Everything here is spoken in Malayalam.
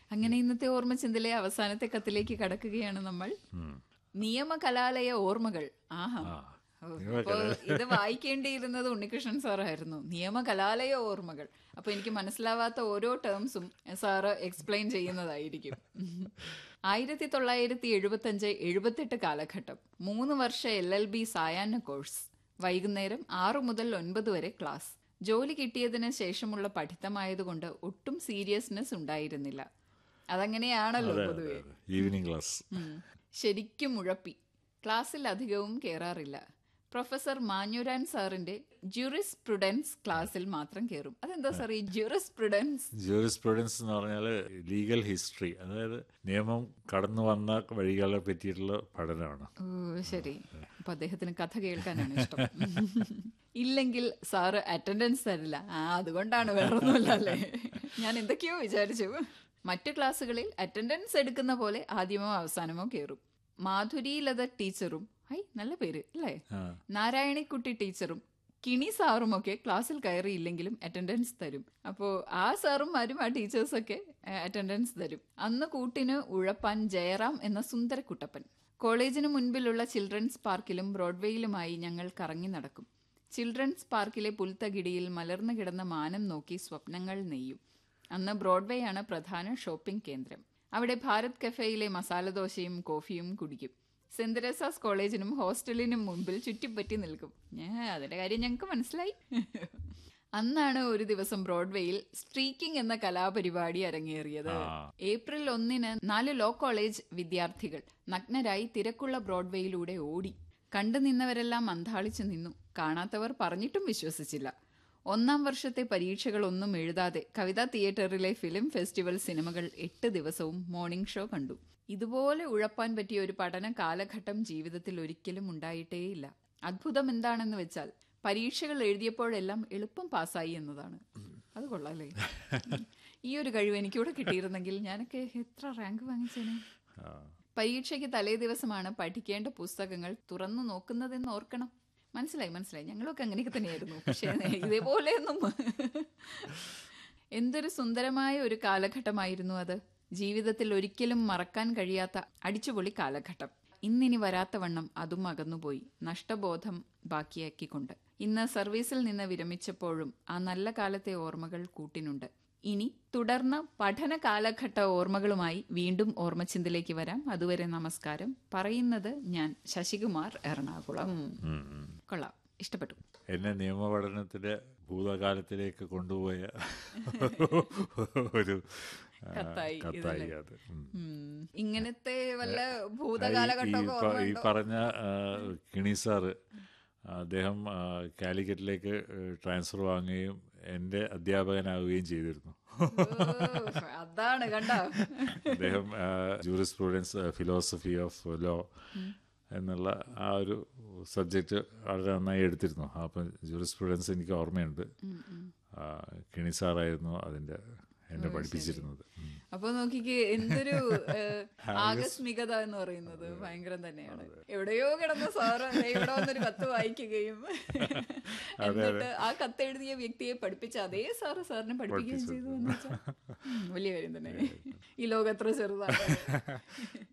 അങ്ങനെ ഇന്നത്തെ ഓർമ്മചിന്തയിലെ അവസാനത്തെ കത്തിലേക്ക് കടക്കുകയാണ് നമ്മൾ നിയമ കലാലയ ഓർമ്മകൾ ആഹാ ഓ, അപ്പൊ ഇത് വായിക്കേണ്ടിയിരുന്നത് ഉണ്ണികൃഷ്ണൻ സാറായിരുന്നു നിയമ കലാലയ ഓർമ്മകൾ അപ്പൊ എനിക്ക് മനസ്സിലാവാത്ത ഓരോ ടേംസും സാറ് എക്സ്പ്ലെയിൻ ചെയ്യുന്നതായിരിക്കും ആയിരത്തി തൊള്ളായിരത്തി എഴുപത്തി അഞ്ച് എഴുപത്തെട്ട് കാലഘട്ടം മൂന്ന് വർഷ എൽ എൽ ബി സായാഹ്ന കോഴ്സ് വൈകുന്നേരം ആറു മുതൽ ഒൻപത് വരെ ക്ലാസ് ജോലി കിട്ടിയതിന് ശേഷമുള്ള പഠിത്തമായതുകൊണ്ട് ഒട്ടും സീരിയസ്നെസ് ഉണ്ടായിരുന്നില്ല അതങ്ങനെയാണല്ലോ പൊതുവെ ഈവനിങ് ക്ലാസ് ഉം. ശരിക്കും ഉഴപ്പി ക്ലാസ്സിൽ അധികവും കയറാറില്ല പ്രൊഫസർ മാഞ്ഞുരാൻ സാറിന്റെ ജുറിസ് പ്രുഡൻസ് ക്ലാസ്സിൽ മാത്രം കയറും അതെന്താ സാർ ഈ ജുറിസ് പ്രുഡൻസ് ജൂറിസ് പ്രുഡൻസ് എന്ന് പറഞ്ഞാൽ ലീഗൽ ഹിസ്റ്ററി അതായത് നിയമം കടന്നു വന്ന വഴികളെ പറ്റിയിട്ടുള്ള പഠനമാണ് ഓ ശരി അപ്പൊ അദ്ദേഹത്തിന് കഥ കേൾക്കാനാണ് ഇഷ്ടം ഇല്ലെങ്കിൽ സാറ് അറ്റൻഡൻസ് തരില്ല ആ അതുകൊണ്ടാണ് വേറൊന്നുമല്ല അല്ലേ ഞാൻ എന്തൊക്കെയോ വിചാരിച്ചു മറ്റു ക്ലാസ്സുകളിൽ അറ്റൻഡൻസ് എടുക്കുന്ന പോലെ ആദ്യമോ അവസാനമോ കയറും മാധുരി ലത ടീച്ചറും ഐ നല്ല പേര് അല്ലേ നാരായണിക്കുട്ടി ടീച്ചറും കിണി സാറും ഒക്കെ ക്ലാസ്സിൽ കയറിയില്ലെങ്കിലും അറ്റൻഡൻസ് തരും അപ്പോൾ ആ സാറുമാരും ആ ടീച്ചേഴ്സൊക്കെ അറ്റൻഡൻസ് തരും അന്ന് കൂട്ടിന് ഉഴപ്പാൻ ജയറാം എന്ന സുന്ദരക്കുട്ടപ്പൻ കോളേജിന് മുൻപിലുള്ള ചിൽഡ്രൻസ് പാർക്കിലും ബ്രോഡ്വേയിലുമായി ഞങ്ങൾ കറങ്ങി നടക്കും ചിൽഡ്രൻസ് പാർക്കിലെ പുൽത്തകിടിയിൽ മലർന്നു കിടന്ന മാനം നോക്കി സ്വപ്നങ്ങൾ നെയ്യും അന്ന് ബ്രോഡ്വേയാണ് പ്രധാന ഷോപ്പിംഗ് കേന്ദ്രം അവിടെ ഭാരത് കഫേയിലെ മസാലദോശയും കോഫിയും കുടിക്കും സെന്റ് തെരേസാസ് കോളേജിനും ഹോസ്റ്റലിനും മുമ്പിൽ ചുറ്റിപ്പറ്റി നിൽക്കും ഞാൻ അതിന്റെ കാര്യം ഞങ്ങൾക്ക് മനസ്സിലായി അന്നാണ് ഒരു ദിവസം ബ്രോഡ്വേയിൽ സ്ട്രീക്കിംഗ് എന്ന കലാപരിപാടി അരങ്ങേറിയത് ഏപ്രിൽ ഒന്നിന് നാല് ലോ കോളേജ് വിദ്യാർത്ഥികൾ നഗ്നരായി തിരക്കുള്ള ബ്രോഡ്വേയിലൂടെ ഓടി കണ്ടു നിന്നവരെല്ലാം അന്താളിച്ചു നിന്നു കാണാത്തവർ പറഞ്ഞിട്ടും വിശ്വസിച്ചില്ല ഒന്നാം വർഷത്തെ പരീക്ഷകളൊന്നും എഴുതാതെ കവിതാ തിയേറ്ററിലെ ഫിലിം ഫെസ്റ്റിവൽ സിനിമകൾ എട്ട് ദിവസവും മോർണിംഗ് ഷോ കണ്ടു ഇതുപോലെ ഉഴപ്പാൻ പറ്റിയ ഒരു പഠന കാലഘട്ടം ജീവിതത്തിൽ ഒരിക്കലും ഉണ്ടായിട്ടേയില്ല അത്ഭുതം എന്താണെന്ന് വെച്ചാൽ പരീക്ഷകൾ എഴുതിയപ്പോഴെല്ലാം എളുപ്പം പാസ്സായി എന്നതാണ് അത് കൊള്ളാല്ലേ ഈ ഒരു കഴിവ് എനിക്കൂടെ കിട്ടിയിരുന്നെങ്കിൽ ഞാനൊക്കെ എത്ര റാങ്ക് വാങ്ങിച്ചേനെ പരീക്ഷയ്ക്ക് തലേ ദിവസമാണ് പഠിക്കേണ്ട പുസ്തകങ്ങൾ തുറന്നു നോക്കുന്നതെന്ന് ഓർക്കണം മനസ്സിലായി മനസ്സിലായി ഞങ്ങളൊക്കെ അങ്ങനെയൊക്കെ തന്നെയായിരുന്നു പക്ഷേ ഇതേപോലെയൊന്നും എന്തൊരു സുന്ദരമായ ഒരു കാലഘട്ടമായിരുന്നു അത് ജീവിതത്തിൽ ഒരിക്കലും മറക്കാൻ കഴിയാത്ത അടിച്ചുപൊളി കാലഘട്ടം ഇന്നിനി വരാത്തവണ്ണം അതും അകന്നുപോയി നഷ്ടബോധം ബാക്കിയാക്കിക്കൊണ്ട് ഇന്ന് സർവീസിൽ നിന്ന് വിരമിച്ചപ്പോഴും ആ നല്ല കാലത്തെ ഓർമ്മകൾ കൂട്ടിനുണ്ട് ഇനി തുടർന്ന് പഠന കാലഘട്ട ഓർമ്മകളുമായി വീണ്ടും ഓർമ്മച്ചിന്തിലേക്ക് വരാം അതുവരെ നമസ്കാരം പറയുന്നത് ഞാൻ ശശികുമാർ എറണാകുളം കൊള്ളാം ഇഷ്ടപ്പെട്ടു എന്നെ നിയമപഠനത്തിന്റെ ഭൂതകാലത്തിലേക്ക് കൊണ്ടുപോയ ഒരു ആ, കത്തായി കത്തായി അത് ഉം. ഉം. ഇങ്ങനത്തെ വല്ല ഈ- ഭൂതകാലഘട്ടമൊക്കെ ഈ പ- ഈ ഓർമ്മയുണ്ടോ പറഞ്ഞ ആ, കിണി സാറ് അദ്ദേഹം ആ, കാലിക്കറ്റിലേക്ക് ട്രാൻസ്ഫർ വാങ്ങുകയും എൻ്റെ അധ്യാപകനാവുകയും ചെയ്തിരുന്നു ഓ, അതാണ് കണ്ട അദ്ദേഹം jurisprudence philosophy of law എന്നുള്ള ആ ഒരു സബ്ജക്റ്റ് വളരെ നന്നായി എടുത്തിരുന്നു അപ്പം ജൂറിസ് പ്രൂഡൻസ് എനിക്ക് ഓർമ്മയുണ്ട് ആ, കിണി സാറായിരുന്നു അതിൻ്റെ എന്നെ പഠിപ്പിച്ചിരുന്നത് ഉം. അപ്പൊ നോക്കിക്ക് എന്തൊരു ഏഹ്, ആകസ്മികത എന്ന് പറയുന്നത് ഭയങ്കരം തന്നെയാണ് എവിടെയോ കിടന്ന സാറ് ദേ ഇവിടെ വന്നൊരു കത്ത് വായിക്കുകയും എന്നിട്ട് ആ കത്ത് എഴുതിയ വ്യക്തിയെ പഠിപ്പിച്ച അതേ സാറ് സാറിനെ പഠിപ്പിക്കുകയും ചെയ്തു എന്ന് വെച്ചാൽ ഉം, വലിയ കാര്യം തന്നെ ഈ ലോകം എത്ര ചെറുതാണ്